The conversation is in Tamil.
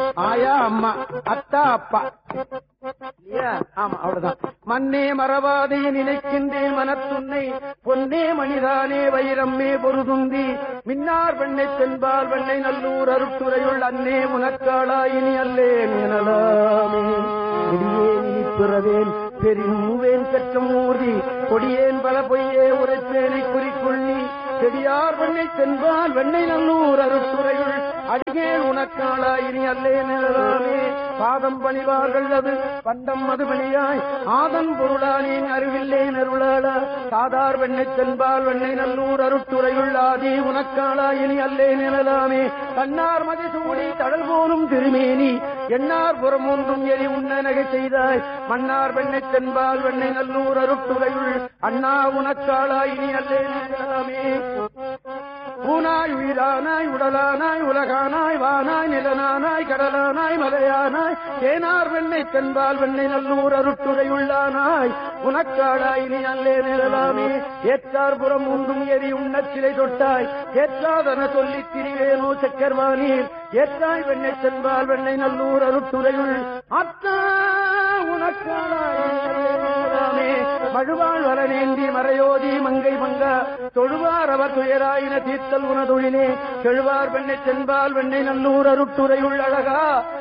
ஆயா அம்மா அத்தா அப்பா இல்லையா? ஆமா அவ்வளவுதான் மண்ணே மறவாதே நினைக்கின்றேன் மனத்துன்னை பொன்னே மணிதானே வைரம்மே பொருதுந்தி மின்னார் வெண்ணை தென்பால் வெண்ணை நல்லூர் அருட்டுரையுள் அன்னே உனக்காளாயினி அல்லேன் எனலாமே கொடியேன் இனி பிறவேன் பெருவேன் பெற்றம் ஊர்தி கொடியேன் பல பொய்யே உரைப்பேனை குறிக்கொள்ளி செடியார் வெண்ணை தென்பால் வெண்ணை நல்லூர் அருட்டுரையுள் அடிகேள் உனக்காளா இனி அல்லே நிழலாமே பாதம் பணிவார்கள் அது பண்டம் மதுபணியாய் ஆதன் பொருளானேன் அறிவில்லேன் அருளாளா சாதார் வெண்ணை தென்பால் வெண்ணை நல்லூர் அருட்டுரையுள் ஆதி உனக்காளா இனி அல்லே நிழலாமே தன்னார் மதிசூடி தடல் போலும் திருமேனி எண்ணார் புறம் ஒன்றும் எரி உண்ண நகை செய்தாய் மன்னார் வெண்ணை தென்பால் வெண்ணை நல்லூர் அருட்டுரையுள் அண்ணா உனக்காளா இனி அல்லே நிழலாமே பூனாய் உயிரானாய் உடலானாய் உலகானாய் வானாய் நிலனானாய் கடலானாய் மலையானாய் தேனார் வெண்ணை தென்பால் வெண்ணை நல்லூர் அருட்டுரையுள்ளானாய் உனக்காடாய் நீ அல்லே நிழலாமே ஏற்றார் புறம் ஒன்றும் எரி உண்ணச் சிலை தொட்டாய் ஏற்றாதன சொல்லித் திரிவேனோ சக்கர்வானீர் ஏற்றாய் வெண்ணை தென்பால் வெண்ணை நல்லூர் அருட்டுரையுள் அத்தா உனக்காடாய் நீ அல்லே நிழலாமே மழுவாள் வரநேந்தி மறையோதி மங்கை மங்கா தொழுவார் அவர் துயராயின தீர்த்தல் உனதொழிலே செழுவார் வெண்ணை சென்பால் வெண்ணை நல்லூர் அருட்டுரையுள் அழகா